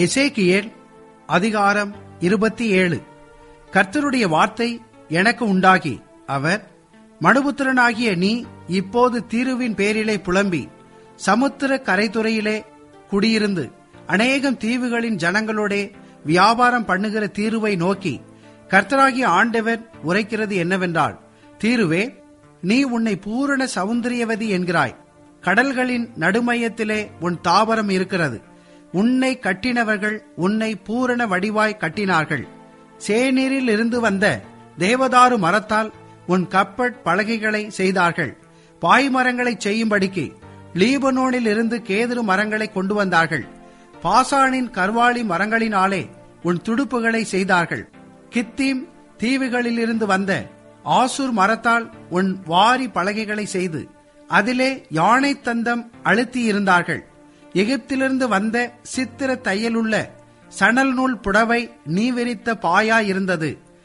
எசேக்கியேல் அதிகாரம் இருபத்தி ஏழு கர்த்தருடைய வார்த்தை எனக்கு உண்டாகி அவர் மனுபுத்திரனாகிய நீ இப்போது தீருவின் பேரிலே புலம்பி சமுத்திர கரைத்துறையிலே குடியிருந்து அநேகம் தீவுகளின் ஜனங்களோடே வியாபாரம் பண்ணுகிற தீருவை நோக்கி கர்த்தராகிய ஆண்டவர் உரைக்கிறது என்னவென்றால் தீருவே நீ உன்னை பூரண சௌந்தரியவதி என்கிறாய் கடல்களின் நடுமையத்திலே உன் தாவரம் இருக்கிறது உன்னை கட்டினவர்கள் உன்னை பூரண வடிவாய் கட்டினார்கள் சேநீரில் இருந்து வந்த தேவதாரு மரத்தால் உன் கப்பட் பலகைகளை செய்தார்கள் பாய்மரங்களை செய்யும்படிக்கு லீபனோனில் இருந்து கேதுரு மரங்களை கொண்டு வந்தார்கள் பாசானின் கர்வாலி மரங்களினாலே உன் துடுப்புகளை செய்தார்கள் கித்தீம் தீவுகளிலிருந்து வந்த ஆசூர் மரத்தால் உன் வாரி பலகைகளை செய்து அதிலே யானை தந்தம் அழுத்தியிருந்தார்கள் எகிப்திலிருந்து வந்த சித்திர தையலுள்ள சணல் நூல் புடவை நீ விரித்த பாயா இருந்தது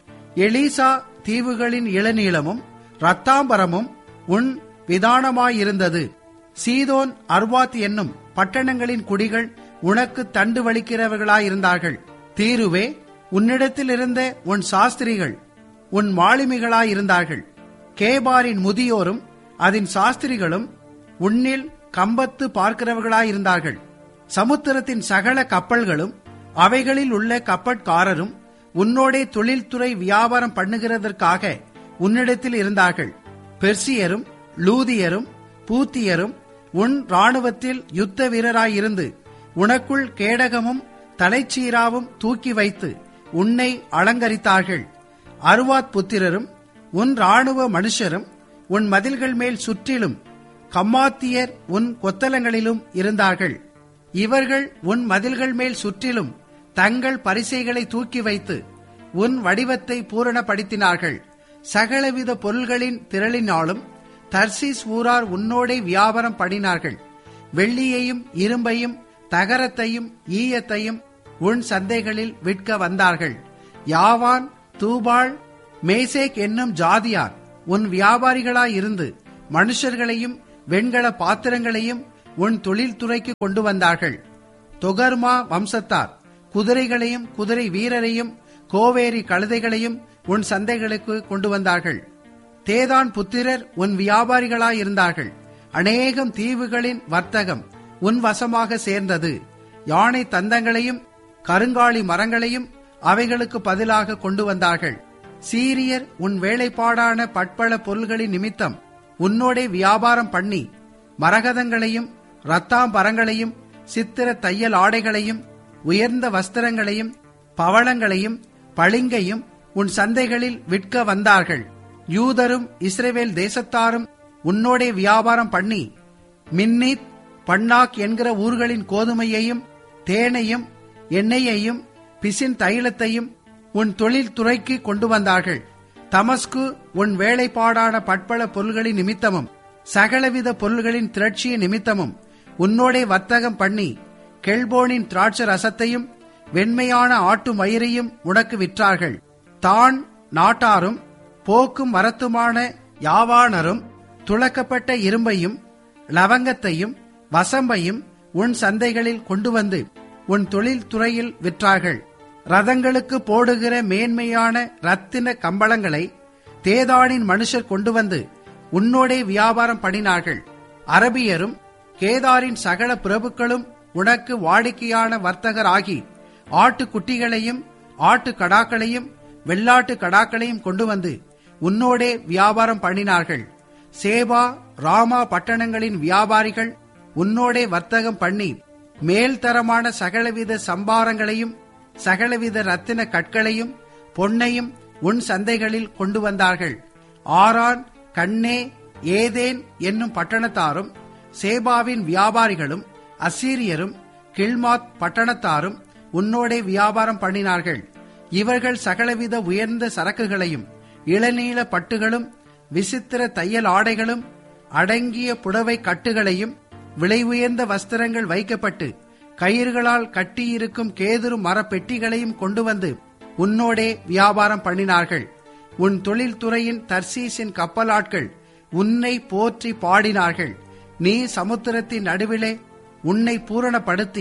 எலீசா தீவுகளின் இளநீளமும் ரத்தாம்பரமும் உன் விதானமாயிருந்தது சீதோன் அர்வாத் என்னும் பட்டணங்களின் குடிகள் உனக்கு தண்டு வலிக்கிறவர்களாயிருந்தார்கள் தீருவே உன்னிடத்தில் இருந்த உன் சாஸ்திரிகள் உன் மாலுமிகளாயிருந்தார்கள் கேபாரின் முதியோரும் அதன் சாஸ்திரிகளும் உன்னில் கம்பத்து பார்க்கிறவர்களாயிருந்தார்கள் சமுத்திரத்தின் சகல கப்பல்களும் அவைகளில் உள்ள கப்பற்காரரும் உன்னோடே தொழில்துறை வியாபாரம் பண்ணுகிறதற்காக உன்னிடத்தில் இருந்தார்கள் பெர்சியரும் லூதியரும் பூத்தியரும் உன் இராணுவத்தில் யுத்த வீரராயிருந்து உனக்குள் கேடகமும் தலைச்சீராவும் தூக்கி வைத்து உன்னை அலங்கரித்தார்கள் அருவாத் புத்திரரும் உன் இராணுவ மனுஷரும் உன் மதில்கள் மேல் சுற்றிலும் கம்மாத்தியர் உன் கொத்தலங்களிலும் இருந்தார்கள் இவர்கள் உன் மதில்கள் மேல் சுற்றிலும் தங்கள் பரிசைகளை தூக்கி வைத்து உன் வடிவத்தை பூரணப்படுத்தினார்கள் சகலவித பொருள்களின் திரளினாலும் தர்சீஸ் ஊரார் உன்னோடே வியாபாரம் பண்ணினார்கள் வெள்ளியையும் இரும்பையும் தகரத்தையும் ஈயத்தையும் உன் சந்தைகளில் விற்க வந்தார்கள் யாவான் தூபாள் மேசேக் என்னும் ஜாதியார் உன் வியாபாரிகளாயிருந்து மனுஷர்களையும் வெண்கல பாத்திரங்களையும் உன் தொழில்துறைக்கு கொண்டு வந்தார்கள் தொகர்மா வம்சத்தார் குதிரைகளையும் குதிரை வீரரையும் கோவேரி கழுதைகளையும் உன் சந்தைகளுக்கு கொண்டு வந்தார்கள் தேதான் புத்திரர் உன் வியாபாரிகளாயிருந்தார்கள் அநேகம் தீவுகளின் வர்த்தகம் உன் வசமாக சேர்ந்தது யானை தந்தங்களையும் கருங்காலி மரங்களையும் அவைகளுக்கு பதிலாக கொண்டு வந்தார்கள் சீரியர் உன் வேலைப்பாடான பட்பள பொருள்களின் நிமித்தம் உன்னோடே வியாபாரம் பண்ணி மரகதங்களையும் ரத்தாம்பரங்களையும் சித்திர தையல் ஆடைகளையும் உயர்ந்த வஸ்திரங்களையும் பவளங்களையும் பளிங்கையும் உன் சந்தைகளில் விற்க வந்தார்கள் யூதரும் இஸ்ரேவேல் தேசத்தாரும் உன்னோடே வியாபாரம் பண்ணி மின்னித் பன்னாக் என்கிற ஊர்களின் கோதுமையையும் தேனையும் எண்ணெயையும் பிசின் தைலத்தையும் உன் தொழில் துறைக்கு கொண்டு வந்தார்கள் தமஸ்கு உன் வேலைப்பாடான பட்பள பொருள்களின் நிமித்தமும் சகலவித பொருள்களின் திரட்சிய நிமித்தமும் உன்னோடே வர்த்தகம் பண்ணி கெல்போனின் திராட்ச ரசத்தையும் வெண்மையான ஆட்டு மயிரையும் உனக்கு விற்றார்கள் தான் நாட்டாரும் போக்கும் மரத்துமான யாவானரும் துளக்கப்பட்ட இரும்பையும் லவங்கத்தையும் வசம்பையும் உன் சந்தைகளில் கொண்டு வந்து உன் தொழில் துறையில் விற்றார்கள் ரதங்களுக்கு போடுகிற மேன்மையான ரத்தின கம்பளங்களை தேதானின் மனுஷர் கொண்டு வந்து உன்னோடே வியாபாரம் பண்ணினார்கள் அரபியரும் கேதாரின் சகல பிரபுக்களும் உனக்கு வாடிக்கையான வர்த்தகர் ஆகி ஆட்டுக்குட்டிகளையும் ஆட்டு கடாக்களையும் வெள்ளாட்டு கடாக்களையும் கொண்டு வந்து உன்னோடே வியாபாரம் பண்ணினார்கள் சேபா ராமா பட்டணங்களின் வியாபாரிகள் உன்னோடே வர்த்தகம் பண்ணி மேல்தரமான சகலவித சம்பாரங்களையும் சகலவித ரத்தின கற்களையும் பொன்னையும் உன் சந்தைகளில் கொண்டு வந்தார்கள் ஆரான் கண்ணே ஏதேன் என்னும் பட்டணத்தாரும் சேபாவின் வியாபாரிகளும் அசீரியரும் கில்மாத் பட்டணத்தாரும் உன்னோடே வியாபாரம் பண்ணினார்கள் இவர்கள் சகலவித உயர்ந்த சரக்குகளையும் இளநீள பட்டுகளும் விசித்திர தையல் ஆடைகளும் அடங்கிய புடவை கட்டுகளையும் விலை உயர்ந்த வஸ்திரங்கள் வைக்கப்பட்டு கயிறுகளால் கட்டியிருக்கும் கேதுரு மர பெட்டிகளையும் கொண்டு வந்து உன்னோடே வியாபாரம் பண்ணினார்கள் உன் தொழில்துறையின் தர்சீசின் கப்பலாட்கள் உன்னை போற்றி பாடினார்கள் நீ சமுத்திரத்தின் நடுவிலே உன்னை பூரணப்படுத்தி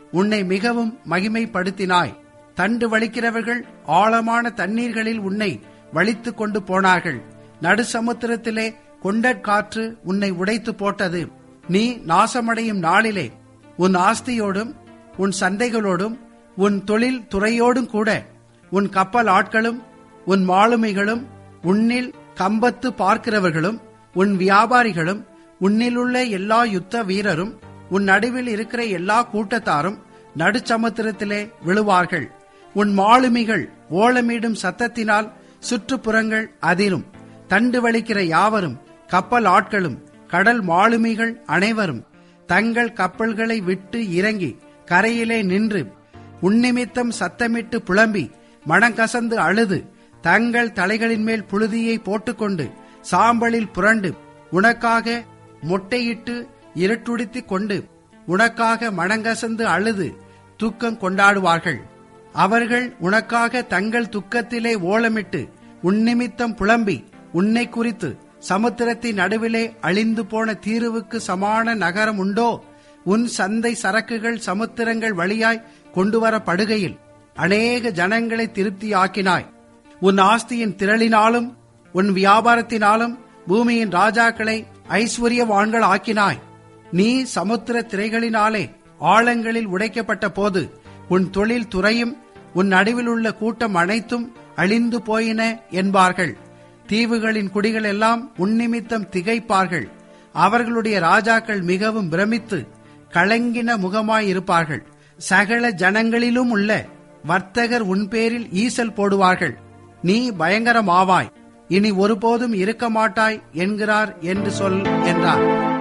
உன்னை மிகவும் மகிமைப்படுத்தினாய் தண்டு வலிக்கிறவர்கள் ஆழமான தண்ணீர்களில் உன்னை வலித்துக் கொண்டு போனார்கள் நடுசமுத்திரத்திலே கொண்டற்காற்று உன்னை உடைத்து போட்டது நீ நாசமடையும் நாளிலே உன் ஆஸ்தியோடும் உன் சந்தைகளோடும் உன் தொழில் துறையோடும் கூட உன் கப்பல் ஆட்களும் உன் மாலுமிகளும் உன்னில் கம்பத்து பார்க்கிறவர்களும் உன் வியாபாரிகளும் உன்னிலுள்ள எல்லா யுத்த வீரரும் உன் நடுவில் இருக்கிற எல்லா கூட்டத்தாரும் நடுச்சமுத்திரத்திலே விழுவார்கள் உன் மாலுமிகள் ஓலமிடும் சத்தத்தினால் சுற்றுப்புறங்கள் அதிரும் தண்டு வலிக்கிற யாவரும் கப்பல் ஆட்களும் கடல் மாலுமிகள் அனைவரும் தங்கள் கப்பல்களை விட்டு இறங்கி கரையிலே நின்று உன்னிமித்தம் சத்தமிட்டு புலம்பி மனங்கசந்து அழுது தங்கள் தலைகளின் மேல் புழுதியை போட்டுக்கொண்டு சாம்பலில் புரண்டு உனக்காக மொட்டையிட்டு இருட்டுடுத்திக் கொண்டு உனக்காக மனங்கசந்து அழுது துக்கம் கொண்டாடுவார்கள் அவர்கள் உனக்காக தங்கள் துக்கத்திலே ஓலமிட்டு உன்னிமித்தம் புலம்பி உன்னை குறித்து சமுத்திரத்தின் நடுவிலே அழிந்து போன தீருவுக்கு சமான நகரம் உண்டோ உன் சந்தை சரக்குகள் சமுத்திரங்கள் வழியாய் கொண்டு வரப்படுகையில் அநேக ஜனங்களை திருப்தியாக்கினாய் உன் ஆஸ்தியின் திரளினாலும் உன் வியாபாரத்தினாலும் பூமியின் ராஜாக்களை ஐஸ்வர்யவான்கள் ஆக்கினாய் நீ சமுத்திர திரைகளினாலே ஆழங்களில் உடைக்கப்பட்ட போது உன் தொழில் துறையும் உன் நடுவில் உள்ள கூட்டம் அனைத்தும் அழிந்து போயின என்பார்கள் தீவுகளின் குடிகள் எல்லாம் உன்னிமித்தம் திகைப்பார்கள் அவர்களுடைய ராஜாக்கள் மிகவும் பிரமித்து கலங்கின முகமாயிருப்பார்கள் சகல ஜனங்களிலும் உள்ள வர்த்தகர் உன் பேரில் ஈசல் போடுவார்கள் நீ பயங்கரமாவாய் இனி ஒருபோதும் இருக்க மாட்டாய் என்கிறார் என்று சொல் என்றார்